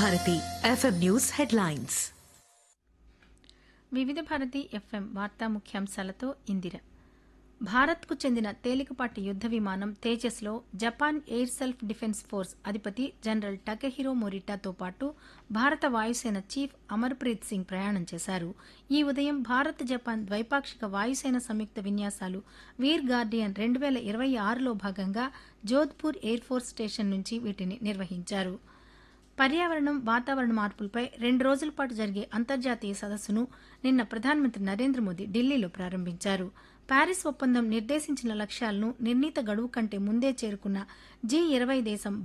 Bharati FM news headlines వివిధ Bharati FM వార్తా ముఖ్యాంశాలతో ఇందిర భారత్కు చెందిన తేలికపాటి యుద్ద విమానం తేజస్లో Japan air self defence force అధిపతి జనరల్ టకెహిరో మొరిటాతో పాటు భారత వాయుసేన చీఫ్ అమర్ప్రీత్ సింగ్ ప్రయాణం చేశారు ఈ ఉదయం భారత్ జపాన్ ద్వైపాక్షిక వాయుసేన సంయుక్త విన్యాసాలు వీర్ గార్డియన్ రెండు వేల ఇరవై ఆరులో భాగంగా జోధ్పూర్ ఎయిర్ ఫోర్స్ స్టేషన్ నుంచి వీటిని నిర్వహించారు పర్యావరణం వాతావరణ మార్పులపై రెండు రోజుల పాటు జరిగే అంతర్జాతీయ సదస్సును నిన్న ప్రధానమంత్రి నరేంద్ర మోదీ ఢిల్లీలో ప్రారంభించారు ప్యారిస్ ఒప్పందం నిర్దేశించిన లక్ష్యాలను నిర్ణీత గడువు కంటే ముందే చేరుకున్న జీ ఇరవై దేశం